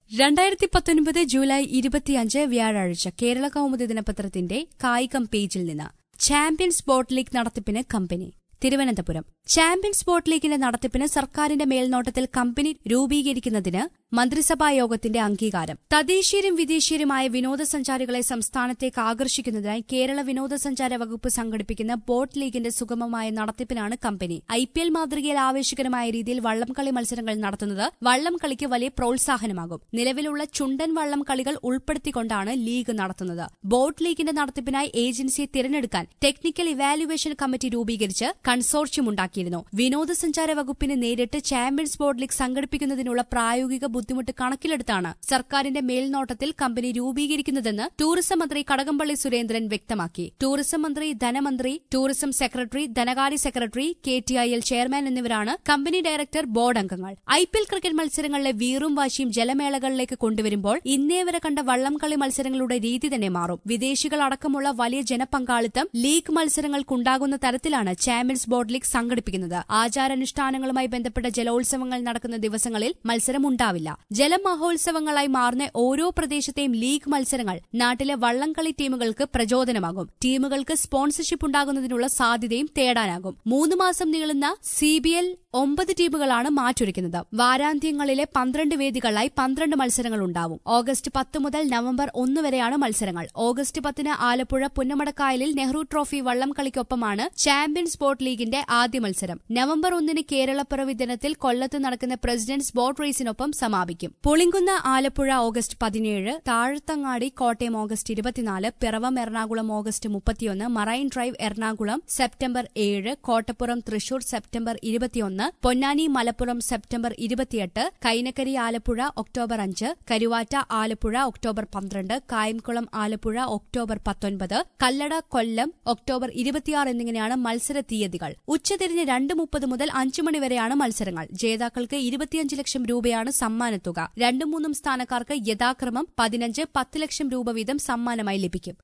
രണ്ടായിരത്തി പത്തൊൻപത് ജൂലൈ ഇരുപത്തിയഞ്ച് വ്യാഴാഴ്ച കേരള കൗമുദി ദിനപത്രത്തിന്റെ കായികം പേജിൽ നിന്ന് ചാമ്പ്യൻസ് ബോട്ട് ലീഗ് നടത്തിപ്പിന് കമ്പനി തിരുവനന്തപുരം ചാമ്പ്യൻസ് ബോട്ട് ലീഗിന്റെ നടത്തിപ്പിന് സർക്കാരിന്റെ മേൽനോട്ടത്തിൽ കമ്പനി രൂപീകരിക്കുന്നതിന് മന്ത്രിസഭാ യോഗത്തിന്റെ അംഗീകാരം തദ്ദേശീയരും വിദേശീയരുമായ വിനോദസഞ്ചാരികളെ സംസ്ഥാനത്തേക്ക് ആകർഷിക്കുന്നതിനായി കേരള വിനോദസഞ്ചാര വകുപ്പ് സംഘടിപ്പിക്കുന്ന ബോട്ട് ലീഗിന്റെ സുഗമമായ നടത്തിപ്പിനാണ് കമ്പനി ഐ പി എൽ മാതൃകയിൽ ആവേശകരമായ രീതിയിൽ വള്ളംകളി മത്സരങ്ങൾ നടത്തുന്നത് വള്ളം കളിക്ക് വലിയ പ്രോത്സാഹനമാകും നിലവിലുള്ള ചുണ്ടൻ വള്ളം കളികൾ ഉൾപ്പെടുത്തിക്കൊണ്ടാണ് ലീഗ് നടത്തുന്നത് ബോട്ട് ലീഗിന്റെ നടത്തിപ്പിനായി ഏജൻസിയെ തിരഞ്ഞെടുക്കാൻ ടെക്നിക്കൽ ഇവാലുവേഷൻ കമ്മിറ്റി രൂപീകരിച്ച് കൺസോർഷ്യം ഉണ്ടാക്കിയിരുന്നു വിനോദസഞ്ചാര വകുപ്പിന് നേരിട്ട് ചാമ്പ്യൻസ് ബോട്ട് ലീഗ് സംഘടിപ്പിക്കുന്നതിനുള്ള പ്രായോഗിക ബുദ്ധിമുട്ട് കണക്കിലെടുത്താണ് സർക്കാരിന്റെ മേൽനോട്ടത്തിൽ കമ്പനി രൂപീകരിക്കുന്നതെന്ന് ടൂറിസം മന്ത്രി കടകംപള്ളി സുരേന്ദ്രൻ വ്യക്തമാക്കി ടൂറിസം മന്ത്രി ധനമന്ത്രി ടൂറിസം സെക്രട്ടറി ധനകാര്യ secretary K T I L chairman എന്നിവരാണ് കമ്പനി ഡയറക്ടർ ബോർഡ് അംഗങ്ങൾ ഐ പി എൽ ക്രിക്കറ്റ് മത്സരങ്ങളിലെ വീറും വാശിയും ജലമേളകളിലേക്ക് കൊണ്ടുവരുമ്പോൾ ഇന്നേ വരെ കണ്ട വള്ളംകളി മത്സരങ്ങളുടെ രീതി തന്നെ മാറും വിദേശികൾ അടക്കമുള്ള വലിയ ജനപങ്കാളിത്തം ലീഗ് മത്സരങ്ങൾക്കുണ്ടാകുന്ന തരത്തിലാണ് ചാമ്പ്യൻസ് ബോർഡ് ലീഗ് സംഘടിപ്പിക്കുന്നത് ആചാരാനുഷ്ഠാനങ്ങളുമായി ബന്ധപ്പെട്ട ജലോത്സവങ്ങൾ നടക്കുന്ന ദിവസങ്ങളിൽ മത്സരം ഉണ്ടാവില്ല ജലമഹോത്സവങ്ങളായി മാറുന്ന ഓരോ പ്രദേശത്തെയും ലീഗ് മത്സരങ്ങൾ നാട്ടിലെ വള്ളംകളി ടീമുകൾക്ക് പ്രചോദനമാകും ടീമുകൾക്ക് സ്പോൺസർഷിപ്പ് ഉണ്ടാകുന്നതിനുള്ള സാധ്യതയും തേടാനാകും മൂന്ന് മാസം നീളുന്ന സി ബി എൽ ഒമ്പത് ടീമുകളാണ് മാറ്റൊരുക്കുന്നത് വാരാന്ത്യങ്ങളിലെ പന്ത്രണ്ട് വേദികളായി പന്ത്രണ്ട് മത്സരങ്ങൾ ഉണ്ടാവും ഓഗസ്റ്റ് പത്ത് മുതൽ നവംബർ ഒന്ന് വരെയാണ് മത്സരങ്ങൾ ഓഗസ്റ്റ് പത്തിന് ആലപ്പുഴ പുന്നമടക്കായലിൽ നെഹ്റു ട്രോഫി വള്ളം കളിക്കൊപ്പമാണ് ചാമ്പ്യൻസ് ബോട്ട് ലീഗിന്റെ ആദ്യ മത്സരം നവംബർ ഒന്നിന് കേരളപ്പിറവി ദിനത്തിൽ കൊല്ലത്ത് നടക്കുന്ന പ്രസിഡന്റ്സ് ബോട്ട് റേസിനൊപ്പം സമാപിക്കും പുളിങ്കുന്ന് ആലപ്പുഴ ഓഗസ്റ്റ് പതിനേഴ് താഴത്തങ്ങാടി കോട്ടയം ഓഗസ്റ്റ് ഇരുപത്തിനാല് പിറവം എറണാകുളം ഓഗസ്റ്റ് മുപ്പത്തിയൊന്ന് മറൈൻ ഡ്രൈവ് എറണാകുളം സെപ്റ്റംബർ ഏഴ് കോട്ടപ്പുറം തൃശൂർ സെപ്റ്റംബർ ഇരുപത്തിയൊന്ന് പൊന്നാനി മലപ്പുറം സെപ്റ്റംബർ ഇരുപത്തിയെട്ട് കൈനക്കരി ആലപ്പുഴ ഒക്ടോബർ അഞ്ച് കരുവാറ്റ ആലപ്പുഴ ഒക്ടോബർ പന്ത്രണ്ട് കായംകുളം ആലപ്പുഴ ഒക്ടോബർ പത്തൊൻപത് കല്ലട കൊല്ലം ഒക്ടോബർ ഇരുപത്തിയാറ് എന്നിങ്ങനെയാണ് മത്സര തീയതികൾ ഉച്ചതിരിഞ്ഞ് രണ്ട് മുപ്പത് മുതൽ അഞ്ചു മണിവരെയാണ് മത്സരങ്ങൾ ജേതാക്കൾക്ക് ഇരുപത്തിയഞ്ച് ലക്ഷം രൂപയാണ് സമ്മാനത്തുക രണ്ടും മൂന്നും സ്ഥാനക്കാർക്ക് യഥാക്രമം പതിനഞ്ച് പത്ത് ലക്ഷം രൂപ വീതം സമ്മാനമായി ലഭിക്കും